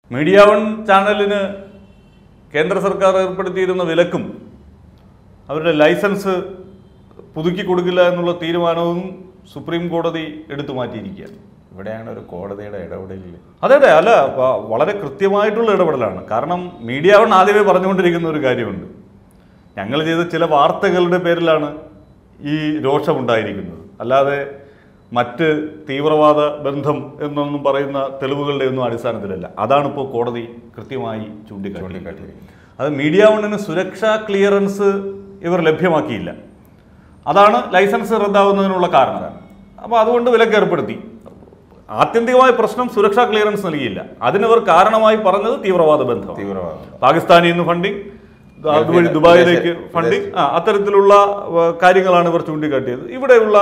Media one ചാനലിന് കേന്ദ്ര സർക്കാർ ഏർപ്പെടുത്തിയിരുന്ന വിലക്കും അവരുടെ ലൈസൻസ് പുതുക്കി കൊടുക്കില്ല എന്നുള്ള തീരുമാനവും സുപ്രീം കോടതി എടുത്തു മാറ്റിയിരിക്കുകയാണ് ഇവിടെയാണ് ഒരു കോടതിയുടെ ഇടപെടലിൽ അതെ അതെ അല്ല വ- വളരെ കൃത്യമായിട്ടുള്ള ഇടപെടലാണ് കാരണം മീഡിയ വൺ ആദ്യമേ പറഞ്ഞുകൊണ്ടിരിക്കുന്ന ഒരു കാര്യമുണ്ട് ഞങ്ങൾ ചെയ്ത ചില വാർത്തകളുടെ പേരിലാണ് ഈ രോഷമുണ്ടായിരിക്കുന്നത് അല്ലാതെ മറ്റ് തീവ്രവാദ ബന്ധം എന്നൊന്നും പറയുന്ന തെളിവുകളുടെ ഒന്നും അടിസ്ഥാനത്തിലല്ല അതാണ് ഇപ്പോൾ കോടതി കൃത്യമായി ചൂണ്ടിക്കാട്ടി അത് മീഡിയ വണ്ണിന് സുരക്ഷാ ക്ലിയറൻസ് ഇവർ ലഭ്യമാക്കിയില്ല അതാണ് ലൈസൻസ് റദ്ദാവുന്നതിനുള്ള കാരണം അപ്പോൾ അതുകൊണ്ട് വിലക്ക് ഏർപ്പെടുത്തി ആത്യന്തികമായ പ്രശ്നം സുരക്ഷാ ക്ലിയറൻസ് നൽകിയില്ല അതിനിവർ കാരണമായി പറഞ്ഞത് തീവ്രവാദ ബന്ധം തീവ്രവാദം പാകിസ്ഥാനിൽ നിന്ന് ഫണ്ടിങ് അതുവഴി വിദേശ- ദുബായിലേക്ക് വിദേശ- ഫണ്ടിങ് ആ അത്തരത്തിലുള്ള ആ, കാര്യങ്ങളാണ് ഇവർ ചൂണ്ടിക്കാട്ടിയത് ഇവിടെയുള്ള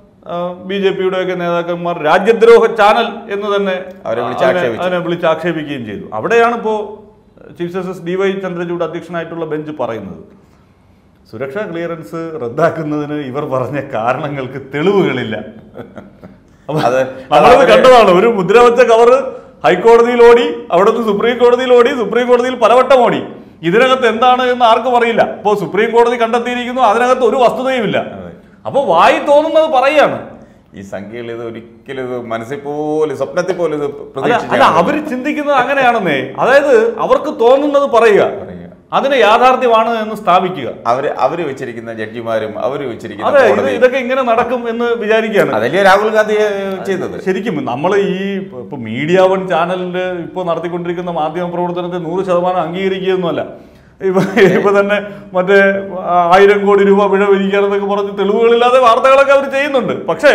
ബി ജെ പിയുടെ ഒക്കെ നേതാക്കന്മാർ രാജ്യദ്രോഹ ചാനൽ എന്ന് തന്നെ അവരെ വിളിച്ച് അതിനെ- ആക്ഷേപിച്ചു. അതിനെ വിളിച്ച് ആക്ഷേപിക്കുകയും ചെയ്തു അവിടെയാണ് ഇപ്പോൾ chief justice D Y Chandrachud അധ്യക്ഷനായിട്ടുള്ള ബെഞ്ച് പറയുന്നത് സുരക്ഷാ ക്ലിയറൻസ് റദ്ദാക്കുന്നതിന് ഇവർ പറഞ്ഞ കാരണങ്ങൾക്ക് തെളിവുകളില്ല അപ്പൊ അത് നമ്മളത് അവര് കണ്ടതാണ് ഒരു മുദ്ര വെച്ച കവറ് ഹൈക്കോടതിയിൽ ഓടി അവിടുന്ന് സുപ്രീം കോടതിയിൽ ഓടി സുപ്രീം കോടതിയിൽ പലവട്ടം ഓടി ഇതിനകത്ത് എന്താണ് എന്ന് ആർക്കും അറിയില്ല ഇപ്പോൾ സുപ്രീം കോടതി കണ്ടെത്തിയിരിക്കുന്നു അതിനകത്ത് ഒരു വസ്തുതയുമില്ല അപ്പോൾ വായി തോന്നുന്നത് പറയാണ് ഈ സംഖ്യകൾ ഇത് ഒരിക്കലും ഇത് മനസ്സിൽ പോലും സ്വപ്നത്തിൽ പോലും ഇത് അല്ല അല്ല പ്രതീക്ഷിച്ചില്ല അവര് ചിന്തിക്കുന്നത് അങ്ങനെയാണെന്നേ അതായത് അവർക്ക് തോന്നുന്നത് പറയുക പറയുക. അതിന് യാഥാർത്ഥ്യമാണ് എന്ന് സ്ഥാപിക്കുക അവര് അവര് വെച്ചിരിക്കുന്ന ജഡ്ജിമാരും അവര് വെച്ചിരിക്കുന്ന അതെ ഇത് കോടതി ഇതൊക്കെ ഇങ്ങനെ നടക്കും എന്ന് വിചാരിക്കുകയാണ് അതല്ലേ രാഹുൽ ഗാന്ധി ഏഹ്, ചെയ്തത് ശരിക്കും നമ്മൾ ഈ ഇപ്പൊ മീഡിയ വൺ ചാനലില് ഇപ്പോൾ നടത്തിക്കൊണ്ടിരിക്കുന്ന മാധ്യമ പ്രവർത്തനത്തെ നൂറ് ശതമാനം അംഗീകരിക്കുകയൊന്നുമല്ല ഇപ്പൊ ഇപ്പൊ തന്നെ മറ്റേ ആ, ആയിരം കോടി രൂപ പിഴ വിധിക്കാനെന്നൊക്കെ പറഞ്ഞ് തെളിവുകളില്ലാതെ വാർത്തകളൊക്കെ അവർ ചെയ്യുന്നുണ്ട് പക്ഷേ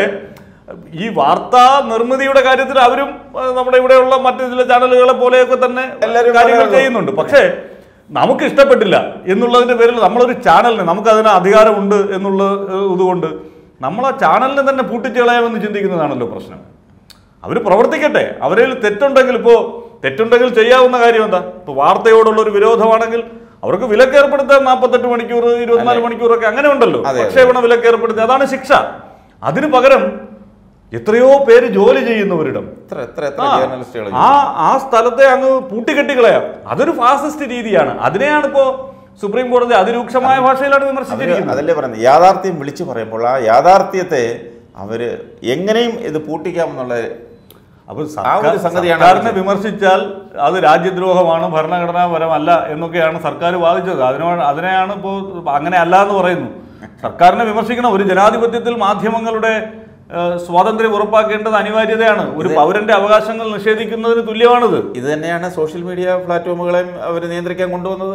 ഈ വാർത്താ നിർമ്മിതിയുടെ കാര്യത്തിൽ അവരും ആ, നമ്മുടെ ഇവിടെയുള്ള മറ്റു ചില ചാനലുകളെ പോലെയൊക്കെ തന്നെ എല്ലാവരും കാര്യങ്ങൾ പറയുന്നു. ചെയ്യുന്നുണ്ട് പക്ഷേ നമുക്ക് ഇഷ്ടപ്പെട്ടില്ല എന്നുള്ളതിന്റെ പേരിൽ നമ്മളൊരു ചാനലിന് നമുക്ക് അതിന് അധികാരമുണ്ട് എന്നുള്ള ഏഹ്, ഇതുകൊണ്ട് നമ്മൾ ആ ചാനലിനെ തന്നെ പൂട്ടിച്ച് കളയാമെന്ന് ചിന്തിക്കുന്നതാണല്ലോ പ്രശ്നം അവർ പ്രവർത്തിക്കട്ടെ അവരിൽ തെറ്റുണ്ടെങ്കിൽ ഇപ്പോൾ തെറ്റുണ്ടെങ്കിൽ ചെയ്യാവുന്ന കാര്യം എന്താ ഇപ്പോൾ വാർത്തയോടുള്ള ഒരു വിരോധമാണെങ്കിൽ അവർക്ക് വിലക്ക് ഏർപ്പെടുത്താൻ നാൽപ്പത്തെട്ട് മണിക്കൂർ ഇരുപത്തിനാല് മണിക്കൂറൊക്കെ അങ്ങനെ ഉണ്ടല്ലോ അതെ, അതെ. പ്രക്ഷേപണ വിലക്ക് ഏർപ്പെടുത്തി അതാണ് ശിക്ഷ അതിന് പകരം എത്രയോ പേര് ജോലി ചെയ്യുന്നവരിടം എത്ര എത്ര എത്ര ആ, ജേർണലിസ്റ്റുകൾ ആ ആ സ്ഥലത്തെ അങ്ങ് പൂട്ടിക്കെട്ടി കളയാം അതൊരു ഫാസിസ്റ്റ് രീതിയാണ് അതിനെയാണ് ഇപ്പോ സുപ്രീം കോടതി അതിരൂക്ഷമായ ഭാഷയിലാണ് അവര് വിമർശിച്ചിരിക്കുന്നത് അതല്ലേ പറയുന്നത് യാഥാർത്ഥ്യം വിളിച്ചു പറയുമ്പോൾ ആ യാഥാർത്ഥ്യത്തെ അവര് എങ്ങനെയും ഇത് പൂട്ടിക്കാമെന്നുള്ള അപ്പൊ ആ ഒരു സംഗതിയാണ് സർക്കാരിനെ അവർക്ക്. വിമർശിച്ചാൽ അത് രാജ്യദ്രോഹമാണ് ഭരണഘടനാപരമല്ല എന്നൊക്കെയാണ് സർക്കാർ വാദിച്ചത് അതിനോട് അതിനെയാണ് ഇപ്പോൾ അങ്ങനെ അല്ല എന്ന് പറയുന്നു സർക്കാരിനെ വിമർശിക്കണം ഒരു ജനാധിപത്യത്തിൽ മാധ്യമങ്ങളുടെ ഏഹ്, സ്വാതന്ത്ര്യം ഉറപ്പാക്കേണ്ടത് അനിവാര്യതയാണ് ഒരു പൗരന്റെ അവകാശങ്ങൾ നിഷേധിക്കുന്നതിന് തുല്യമാണിത് ഇത് തന്നെയാണ് സോഷ്യൽ മീഡിയ പ്ലാറ്റ്ഫോമുകളെയും അവർ നിയന്ത്രിക്കാൻ കൊണ്ടുവന്നത്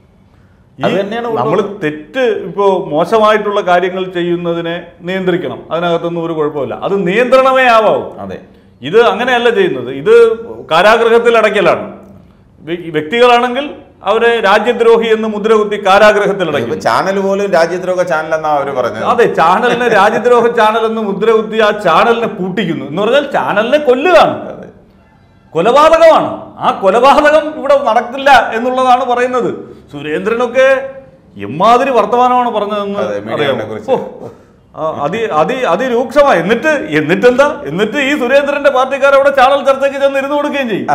അത് തന്നെയാണ് നമ്മൾ തെറ്റ് ഇപ്പോ മോശമായിട്ടുള്ള കാര്യങ്ങൾ ചെയ്യുന്നതിനെ നിയന്ത്രിക്കണം അതിനകത്തൊന്നും ഒരു കുഴപ്പമില്ല അത് നിയന്ത്രണമേ ആവാവൂ അതെ ഇത് അങ്ങനെയല്ല ചെയ്യുന്നത് ഇത് കാരാഗൃഹത്തിൽ അടയ്ക്കലാണ് വ്യ- വ്യക്തികളാണെങ്കിൽ അവരെ രാജ്യദ്രോഹി എന്ന് മുദ്രകുത്തി കാരാഗൃഹത്തിൽ ഇപ്പൊ അടയ്ക്കും ചാനൽ പോലും രാജ്യദ്രോഹ ചാനൽ എന്നാ അവര് പറഞ്ഞത് അതെ ചാനലിനെ രാജ്യദ്രോഹ ചാനൽ എന്ന് മുദ്രകുത്തി ആ ചാനലിനെ പൂട്ടിക്കുന്നു എന്ന് പറഞ്ഞാൽ ചാനലിനെ കൊല്ലുകയാണ് കൊലപാതകമാണ് ആ കൊലപാതകം ഇവിടെ നടക്കില്ല എന്നുള്ളതാണ് പറയുന്നത് സുരേന്ദ്രനൊക്കെ എമ്മാതിരി വർത്തമാനമാണ് പറഞ്ഞതെന്ന് അതെ, മീഡിയയെ അറിയാമോ? കുറിച്ച്. ഓ, ആ, അതി അതി അതിരൂക്ഷമായി എന്നിട്ട് എന്നിട്ടെന്താ എന്നിട്ട് ഈ സുരേന്ദ്രന്റെ പാർട്ടിക്കാർ അവിടെ ചാനൽ ചർച്ചയ്ക്ക് ചെന്ന് ഇരുന്ന് കൊടുക്കുകയും ചെയ്യും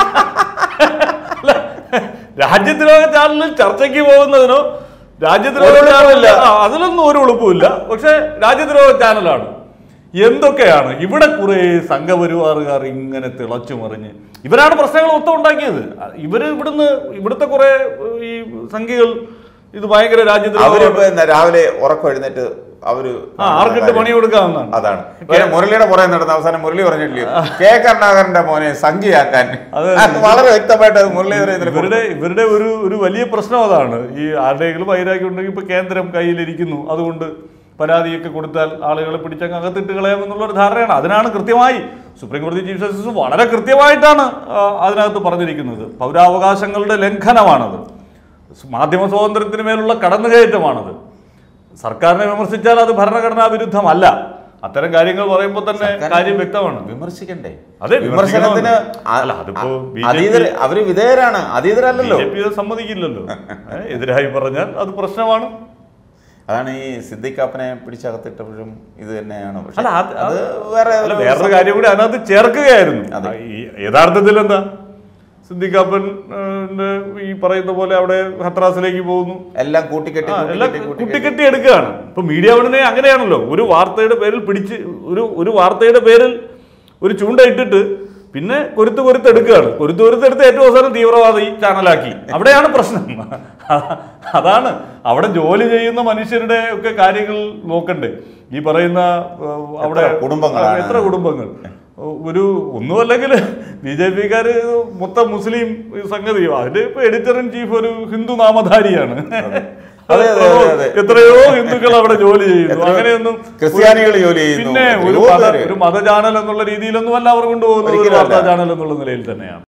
അല്ല, രാജ്യദ്രോഹ ചാനലിൽ ചർച്ചയ്ക്ക് പോകുന്നതിനോ രാജ്യദ്രോഹ ഒരു ചാനലില്ല ഉളുപ്പുമില്ല. അതിലൊന്നും ഒരു ഉളുപ്പുമില്ല പക്ഷെ രാജ്യദ്രോഹ ചാനലാണ് എന്തൊക്കെയാണ് ഇവിടെ കുറെ സംഘപരിവാറുകാർ ഇങ്ങനെ തിളച്ചു മറിഞ്ഞ് ഇവരാണ് പ്രശ്നങ്ങൾ മൊത്തം ഉണ്ടാക്കിയത് ഇവര് ഇവിടുന്ന് ഇവിടുത്തെ കുറെ ഈ സംഖ്യകൾ ഇത് ഭയങ്കര രാജ്യദ്രോഹ അവരിപ്പോ എന്താ രാവിലെ ഉറക്കം എഴുന്നേറ്റ് അവര് ആ ആർക്കിട്ട് പണി കൊടുക്കാവുന്നതാണ് അതാണ് ഇപ്പൊ മുരളിയുടെ പുറകെ നടന്ന അവസാനം മുരളി പറഞ്ഞിട്ടില്ലയോ കെ കരുണാകരന്റെ മോനെ സംഖ്യയാക്കാൻ അതെ. അത് വളരെ വ്യക്തമായിട്ട് അത് മുരളീധരൻ ഇവരുടെ ഇവരുടെ ഒരു ഒരു വലിയ പ്രശ്നം അതാണ് ഈ ആരുടെയെങ്കിലും വൈരാഗ്യം ഉണ്ടെങ്കിൽ ഇപ്പൊ കേന്ദ്രം കയ്യിലിരിക്കുന്നു അതുകൊണ്ട് പരാതിയൊക്കെ കൊടുത്താൽ ആളുകളെ പിടിച്ചങ്ങ് അകത്തിട്ട് കളയാമെന്നുള്ള ഒരു ധാരണയാണ് അതിനാണ് കൃത്യമായി സുപ്രീം കോടതി ചീഫ് ജസ്റ്റിസ് വളരെ കൃത്യമായിട്ടാണ് ആ, അതിനകത്ത് പറഞ്ഞിരിക്കുന്നത് പൗരാവകാശങ്ങളുടെ ലംഘനമാണത് മാധ്യമ സ്വാതന്ത്ര്യത്തിന് മേലുള്ള കടന്നുകയറ്റമാണത് സർക്കാരിനെ വിമർശിച്ചാൽ അത് ഭരണഘടനാ വിരുദ്ധമല്ല അത്തരം കാര്യങ്ങൾ പറയുമ്പോൾ തന്നെ കാര്യം വ്യക്തമാണ് വിമർശിക്കണ്ടേ അതെ, വിമർശനത്തിന് വിമർശിക്കണമെന്ന്. അല്ല, അതിപ്പോ BJP അതീതര അവര് വിധേയരാണ് അതീതരല്ലല്ലോ ബി ജെ പി ഇത് സമ്മതിക്കില്ലല്ലോ ഏ, എതിരായി പറഞ്ഞാൽ അത് പ്രശ്നമാണ് അതാണ് ഈ സിദ്ദിഖാപ്പനെ പിടിച്ചകത്തിട്ടപ്പോഴും ഇത് തന്നെയാണ് പക്ഷെ അല്ല അത് അത് വേറെ അല്ല ഒരു വേറൊരു കാര്യം കൂടി അതിനകത്ത് ചേർക്കുകയായിരുന്നു അതെ. ഈ യഥാർത്ഥത്തിൽ എന്താ സിദ്ദിഖാപ്പൻ ഏഹ്, ഈ പറയുന്ന പോലെ അവിടെ ഹത്രാസിലേക്ക് പോകുന്നു എല്ലാം കൂട്ടിക്കെട്ടി ആ, എല്ലാം കൂട്ടിക്കെട്ടി കൂട്ടിക്കെട്ടി കുട്ടിക്കെട്ടി എടുക്കുകയാണ് ഇപ്പൊ മീഡിയ ഉടനെ അങ്ങനെയാണല്ലോ ഒരു വാർത്തയുടെ പേരിൽ പിടിച്ച് ഒരു ഒരു വാർത്തയുടെ പേരിൽ ഒരു ചൂണ്ട ഇട്ടിട്ട് പിന്നെ കൊരുത്ത് കൊരുത്ത് എടുക്കുകയാണ് കൊരുത്ത് കൊരുത്ത് എടുത്ത് ഏറ്റവും അവസാനം തീവ്രവാദി ചാനലാക്കി അവിടെയാണ് പ്രശ്നം അതാണ് അവിടെ ജോലി ചെയ്യുന്ന മനുഷ്യരുടെ ഒക്കെ കാര്യങ്ങൾ നോക്കണ്ടേ ഈ പറയുന്ന ഏഹ്, അവിടെ എത്ര കുടുംബങ്ങളാണ്? എത്ര കുടുംബങ്ങൾ ഒരു ഒന്നുമല്ലെങ്കിൽ ബി ജെ പിക്കാര് മൊത്തം മുസ്ലിം സംഗതി അതിന്റെ ഇപ്പൊ എഡിറ്റർ ഇൻ ചീഫ് ഒരു ഹിന്ദു നാമധാരിയാണ് അതെ, അതെ, അതെ, അതെ. എത്രയോ ഹിന്ദുക്കൾ അവിടെ ജോലി ചെയ്യുന്നു എത്രയോ അങ്ങനെയൊന്നും ക്രിസ്ത്യാനികൾ ജോലി ചെയ്യുന്നു. പിന്നെ ഒരു എത്രയോ മത പേര്. ഒരു മത ചാനൽ എന്നുള്ള രീതിയിലൊന്നും അല്ല അവർ കൊണ്ടുപോകുന്നത് ഒരു ഒരിക്കലും വാർത്താ അല്ല. ചാനൽ എന്നുള്ള നിലയിൽ തന്നെയാണ്